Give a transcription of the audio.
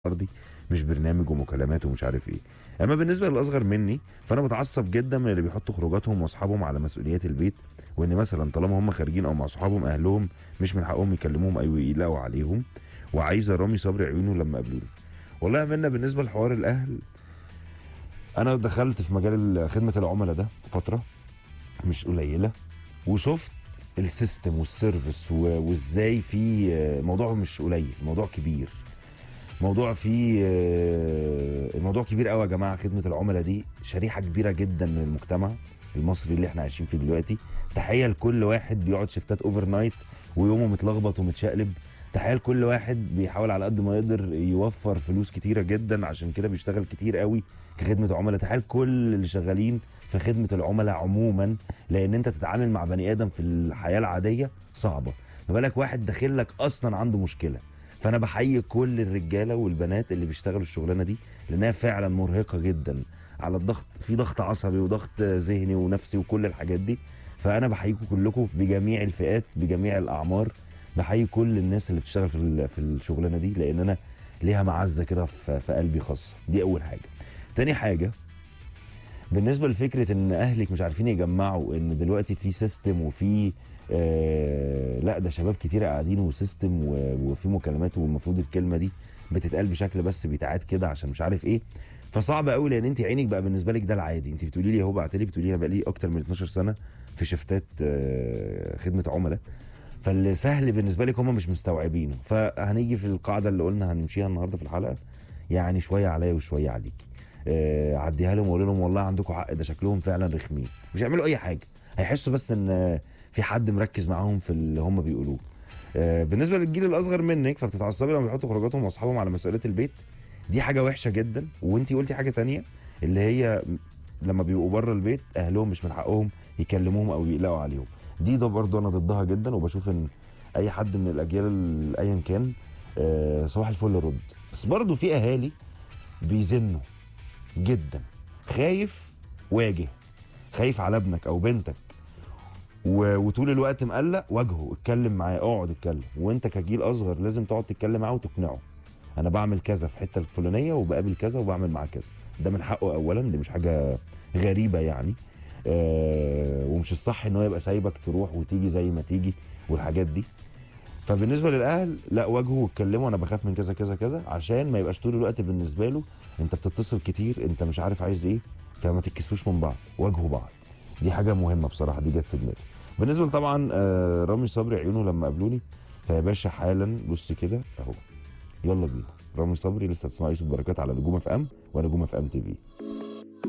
ارضي مش برنامج ومكالمات ومش عارف ايه اما بالنسبه للاصغر مني فانا بتعصب جدا من اللي بيحطوا خروجاتهم واصحابهم على مسؤوليات البيت وان مثلا طالما هم خارجين او مع صحابهم اهلهم مش من حقهم يكلموهم او يقلقوا عليهم وعايزه رامي صبري عيونه لما قابلوني والله يا منى بالنسبه لحوار الاهل انا دخلت في مجال خدمه العملاء ده فتره مش قليله وشفت السيستم والسيرفيس و- وازاي في موضوع مش قليل موضوع كبير موضوع فيه آه، الموضوع كبير قوي يا جماعه خدمه العملاء دي شريحه كبيره جدا من المجتمع المصري اللي احنا عايشين فيه دلوقتي تحيه لكل واحد بيقعد شفتات اوفر نايت ويومه متلخبط ومتشقلب تحيه لكل واحد بيحاول على قد ما يقدر يوفر فلوس كتيره جدا عشان كده بيشتغل كتير قوي كخدمه عملاء تحيه لكل اللي شغالين في خدمه العملاء عموما لان انت تتعامل مع بني ادم في الحياه العاديه صعبه ما بالك واحد داخل لك اصلا عنده مشكله فانا بحيي كل الرجاله والبنات اللي بيشتغلوا الشغلانه دي لانها فعلا مرهقه جدا على الضغط في ضغط عصبي وضغط ذهني ونفسي وكل الحاجات دي فانا بحييكم كلكم بجميع الفئات بجميع الاعمار بحيي كل الناس اللي بتشتغل في ال- في الشغلانه دي لان انا ليها معزه كده في في قلبي خاصه دي اول حاجه تاني حاجه بالنسبه لفكره ان اهلك مش عارفين يجمعوا ان دلوقتي في سيستم وفي آه لا ده شباب كتير قاعدين وسيستم و- وفي مكالمات والمفروض الكلمه دي بتتقال بشكل بس بيتعاد كده عشان مش عارف ايه فصعب قوي لان انت عينك بقى بالنسبه لك ده العادي انت بتقولي لي اهو بعت لي بتقولي لي انا بقى لي اكتر من 12 سنه في شفتات آه خدمه عملاء فاللي سهل بالنسبه لك هم مش مستوعبينه فهنيجي في القاعده اللي قلنا هنمشيها النهارده في الحلقه يعني شويه عليا وشويه عليكي آه، عديها لهم وقول لهم والله عندكم حق ده شكلهم فعلا رخمين مش هيعملوا اي حاجه هيحسوا بس ان آه، في حد مركز معاهم في اللي هم بيقولوه آه، بالنسبه للجيل الاصغر منك فبتتعصبي لما بيحطوا خروجاتهم واصحابهم على مسؤوليه البيت دي حاجه وحشه جدا وانتي قلتي حاجه تانية اللي هي لما بيبقوا بره البيت اهلهم مش من حقهم يكلموهم او يقلقوا عليهم دي ده برضه انا ضدها جدا وبشوف ان اي حد من الاجيال ايا كان آه، صباح الفل رد بس برضه في اهالي بيزنوا جدا خايف واجه خايف على ابنك او بنتك و... وطول الوقت مقلق واجهه اتكلم معاه اقعد اتكلم وانت كجيل اصغر لازم تقعد تتكلم معاه وتقنعه انا بعمل كذا في حته الفلانيه وبقابل كذا وبعمل معاه كذا ده من حقه اولا دي مش حاجه غريبه يعني آه ومش الصح ان هو يبقى سايبك تروح وتيجي زي ما تيجي والحاجات دي فبالنسبه للاهل لا واجهوا واتكلموا انا بخاف من كذا كذا كذا عشان ما يبقاش طول الوقت بالنسبه له انت بتتصل كتير انت مش عارف عايز ايه فما تتكسفوش من بعض واجهوا بعض دي حاجه مهمه بصراحه دي جت في دماغي بالنسبه طبعا آه، رامي صبري عيونه لما قابلوني فيا باشا حالا بص كده اهو يلا بينا رامي صبري لسه بتسمع يوسف بركات على نجوم اف ام ونجوم اف ام تي في